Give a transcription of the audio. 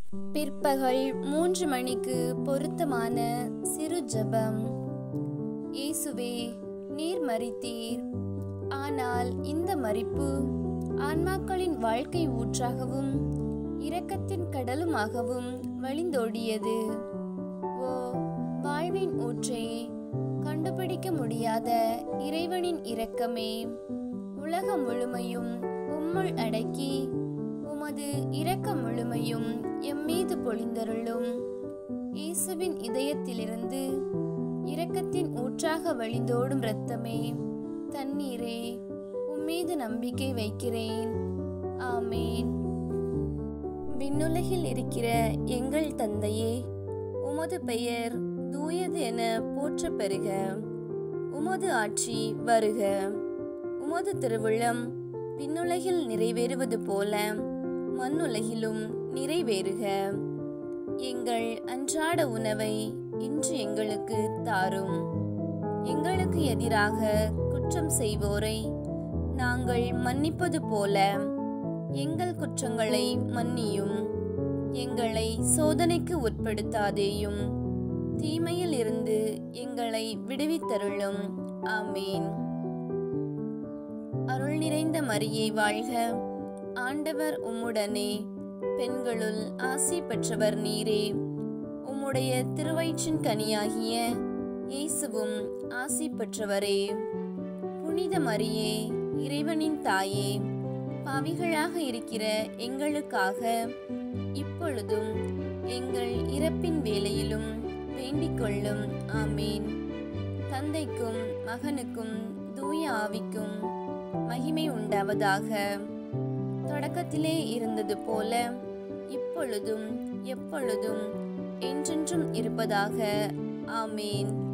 பிற்பகல் மூன்று மணிக்கு பொருத்தமான சிறு ஜெபம் இயேசுவே நீர் மரித்தீர் ஆனால் இந்த மரிப்பு ஆன்மாக்களின் வாழ்க்கை ஊற்றாகவும் இரக்கத்தின் கடலுமாகவும் வழிந்தோடியது ஓ வாழ்வின் ஊற்றே கண்டுபிடிக்க முடியாத இறைவனின் இரக்கமே உலகம் முழுமையும் உம்முள் அடக்கி உமது இரக்கம் முழுமையும் எம்மீது பொழிந்தருளும் இயேசுவின் இதயத்திலிருந்து இரக்கத்தின் ஊற்றாக வழிந்தோடும் இரத்தமே தண்ணீரே உம்மீது நம்பிக்கை வைக்கிறேன் ஆமேன் விண்ணுலகில் இருக்கிற எங்கள் தந்தையே உமது பெயர் தூயது என போற்ற பெறுக உமது ஆட்சி வருக உமது திருவுள்ளம் விண்ணுலகில் நிறைவேறுவது போல மண்ணுலகிலும் நிறைவேறுக எங்கள் அன்றாட உணவை இன்று எங்களுக்கு தாரும் எங்களுக்கு எதிராக குற்றம் செய்வோரை நாங்கள் மன்னிப்பது போல எங்கள் குற்றங்களை மன்னியும் எங்களை சோதனைக்கு உட்படுத்தாதேயும் தீமையில் இருந்து எங்களை விடுவித்தருளும் ஆமேன் அருள் நிறைந்த மரியை வாழ்க ஆண்டவர் உம்முடனே பெண்களுள் ஆசி பெற்றவர் நீரே உம்முடைய திருவயிற்றின் கனியாகிய இயேசுவும் ஆசி பெற்றவரே புனித மரியே இறைவனின் தாயே பாவிகளாக இருக்கிற எங்களுக்காக இப்பொழுதும் எங்கள் இறப்பின் வேளையிலும் வேண்டிக் கொள்ளும் ஆமேன் தந்தைக்கும் மகனுக்கும் தூய ஆவிக்கும் மகிமை உண்டாவதாக தொடக்கத்திலே இருந்தது போல இப்பொழுதும் எப்பொழுதும் என்றென்றும் இருப்பதாக ஆமேன்